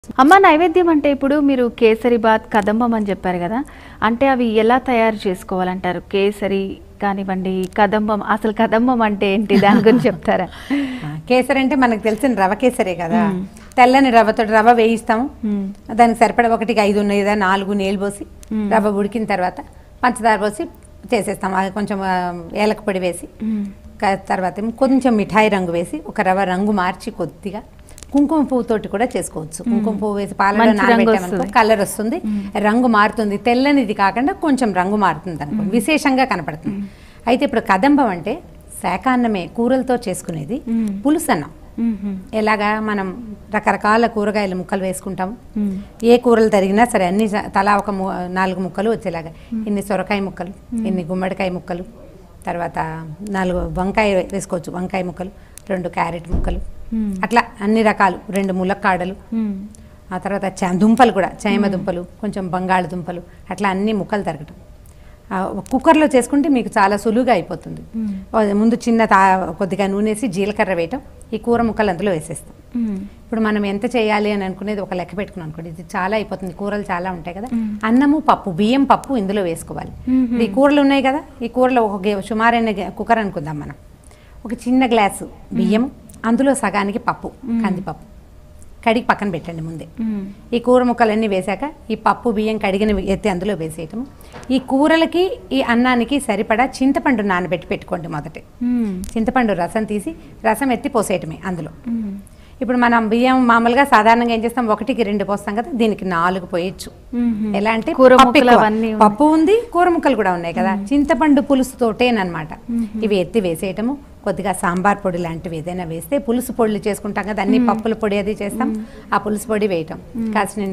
అమ్మ నైవేద్యం అంటే ఇప్పుడు మీరు కేసరి బాత్ కదంబం అని చెప్పారు కదా అంటే అవి ఎలా తయారు చేసుకోవాలంటారు కేసరి కానివ్వండి కదంబం అసలు కదంబం అంటే ఏంటి దాని గురించి చెప్తారా ఆ, కేసరి అంటే మనకు తెలిసిన రవ కేసరే కదా తెల్లని రవ్వతో రవ వేయిస్తాము మ్మ్. దానికి సరిపడా ఒకటికి ఐదు లేదా నాలుగు నీళ్ళు పోసి రవ్వ ఉడికిన తర్వాత పంచదార పోసి చేసేస్తాం అది కొంచెం ఆ, ఏలక పొడి వేసి మ్మ్. క- తర్వాత ఏమో కొంచెం మిఠాయి రంగు వేసి ఒక రవ్వ రంగు మార్చి కొద్దిగా కుంకుమ పువ్వుతోటి కూడా చేసుకోవచ్చు కుంకుమ పువ్వు వేసి పాలలో మంచి రంగు నానబెట్టామనుకో వస్తుంది. కలర్ వస్తుంది రంగు మారుతుంది తెల్లనిది కాకుండా కొంచెం రంగు మారుతుంది అనుకో విశేషంగా కనపడుతుంది అయితే ఇప్పుడు కదంబం అంటే శాకాన్నమే కూరలతో చేసుకునేది మ్మ్. పులుసన్నం మ్మ్. ఎలాగా మనం రకరకాల కూరగాయల ముక్కలు వేసుకుంటాం మ్మ్. ఏ కూరలు తరిగినా సరే అన్ని స- తలా ఒక ము- నాలుగు ముక్కలు వచ్చేలాగా ఇన్ని సొరకాయ ముక్కలు ఇన్ని గుమ్మడికాయ ముక్కలు తర్వాత నాలుగు వంకాయ వేసుకోవచ్చు వంకాయ ముక్కలు రెండు క్యారెట్ ముక్కలు మ్మ్. అట్లా అన్ని రకాలు రెండు ములక్కాడలు మ్మ్. ఆ తర్వాత చ- దుంపలు కూడా చైమ దుంపలు కొంచెం బంగాళదుంపలు అట్లా అన్ని ముక్కలు తరగటం ఆ, కుక్కర్లో చేసుకుంటే మీకు చాలా సులువుగా అయిపోతుంది మ్మ్. ఓ, ముందు చిన్న తా కొద్దిగా నూనె వేసి జీలకర్ర వేయటం ఈ కూర ముక్కలు అందులో వేసేస్తాం మ్మ్. ఇప్పుడు మనం ఎంత చేయాలి అని అనుకునేది ఒక లెక్క పెట్టుకున్నాం అనుకోండి ఇది చాలా అయిపోతుంది కూరలు చాలా ఉంటాయి కదా అన్నము పప్పు బియ్యం పప్పు ఇందులో వేసుకోవాలి ఇప్పుడు ఈ కూరలు ఉన్నాయి కదా ఈ కూరలో ఒక గే- సుమారైన గే- కుక్కర్ అనుకుందాం మనం ఒక చిన్న గ్లాసు బియ్యం అందులో సగానికి పప్పు కందిపప్పు కడిగి పక్కన పెట్టండి ముందే మ్మ్. ఈ కూర ముక్కలన్నీ వేశాక ఈ పప్పు బియ్యం కడిగిన ఎత్తి అందులో వేసేయటం ఈ కూరలకి ఈ అన్నానికి సరిపడా చింతపండు నానబెట్టి పెట్టుకోండి మొదటే మ్మ్. చింతపండు రసం తీసి రసం ఎత్తి పోసేయటమే అందులో మ్మ్. ఇప్పుడు మనం బియ్యం మామూలుగా సాధారణంగా ఏం చేస్తాం ఒకటికి రెండు పోస్తాం కదా దీనికి నాలుగు పోయొచ్చు మ్మ్. ఎలా అంటే కూర పప్పు ముక్కలు ఎక్కువ. అవన్నీ ఉన్నాయి. పప్పు ఉంది కూర ముక్కలు కూడా ఉన్నాయి కదా చింతపండు పులుసు తోటేనమాట ఇవి ఎత్తి వేసేయటము కొద్దిగా సాంబార్ పొడి లాంటివి ఏదైనా వేస్తే పులుసు పొడులు చేసుకుంటాం కదా అన్ని పప్పుల పొడి అది చేస్తాం ఆ పులుసు పొడి వేయటం కాసిన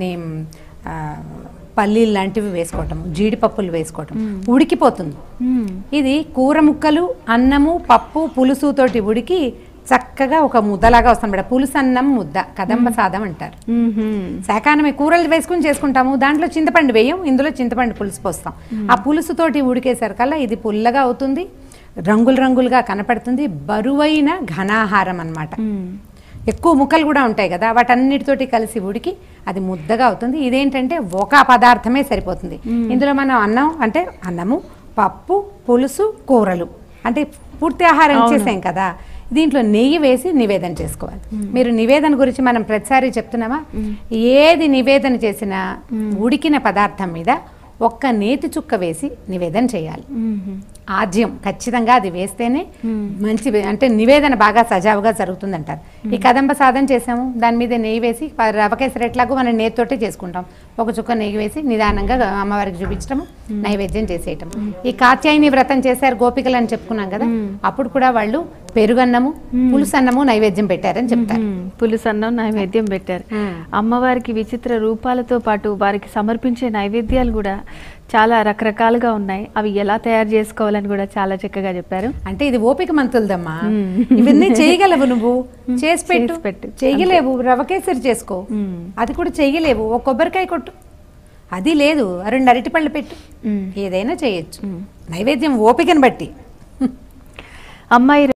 ఆ, పల్లీలు లాంటివి వేసుకోవటం జీడిపప్పులు వేసుకోవటం ఉడికిపోతుంది మ్మ్. ఇది కూర ముక్కలు అన్నము పప్పు పులుసు తోటి ఉడికి చక్కగా ఒక ముద్దలాగా వస్తుంది మేడం పులుసు అన్నం ముద్ద కదంబ సాదం అంటారు మ్మ్. శాకానమే కూరలు వేసుకుని చేసుకుంటాము దాంట్లో చింతపండు వేయం ఇందులో చింతపండు పులుసు పోస్తాం ఆ పులుసుతోటి ఉడికేసరికల్లా ఇది పుల్లగా అవుతుంది రంగులు రంగులుగా కనపడుతుంది బరువైన ఘనాహారం అన్నమాట మ్మ్. ఎక్కువ ముక్కలు కూడా ఉంటాయి కదా వాటన్నిటితోటి కలిసి ఉడికి అది ముద్దగా అవుతుంది ఇదేంటంటే ఒక పదార్థమే సరిపోతుంది ఇందులో మనం అన్నం అంటే అన్నము పప్పు పులుసు కూరలు అంటే పూర్తి ఆహారం ఇచ్చేసాం కదా దీంట్లో నెయ్యి వేసి నివేదన చేసుకోవాలి మీరు నివేదన గురించి మనం ప్రతిసారి చెప్తున్నామా ఏది నివేదన చేసినా ఉడికిన పదార్థం మీద ఒక్క నేతి చుక్క వేసి నివేదన చేయాలి మ్మ్. ఆజ్యం ఖచ్చితంగా అది వేస్తేనే మంచి అంటే నివేదన బాగా సజావుగా జరుగుతుంది అంటారు ఈ కదంబ సాధన చేసాము దాని మీద నెయ్యి వేసి ప- రవ కేసరి ఎట్లాగో మనం నెయ్యితోటే చేసుకుంటాం ఒక చుక్క నెయ్యి వేసి నిదానంగా అమ్మవారికి చూపించడం నైవేద్యం చేసేయటం ఈ కాత్యాయని వ్రతం చేశారు గోపికలు అని చెప్పుకున్నాం కదా అప్పుడు కూడా వాళ్ళు పెరుగన్నము పులుసు అన్నము నైవేద్యం పెట్టారని చెప్తారు మ్మ్. పులుసు అన్నం నైవేద్యం పెట్టారు అమ్మవారికి విచిత్ర రూపాలతో పాటు వారికి సమర్పించే నైవేద్యాలు కూడా చాలా రకరకాలుగా ఉన్నాయి అవి ఎలా తయారు చేసుకోవాలని కూడా చాలా చక్కగా చెప్పారు అంటే ఇది ఓపిక మంతులదమ్మా ఇవన్నీ చేయగలవు నువ్వు చేసి పెట్టు చేసి పెట్టు. చేయలేవు రవ కేసరి చేసుకో మ్మ్. అది కూడా చేయలేవు ఒక కొబ్బరికాయ కొట్టు అది లేదు రెండు అరటిపళ్ళు పెట్టు మ్మ్. ఏదైనా చేయొచ్చు నైవేద్యం ఓపికను బట్టి అమ్మాయి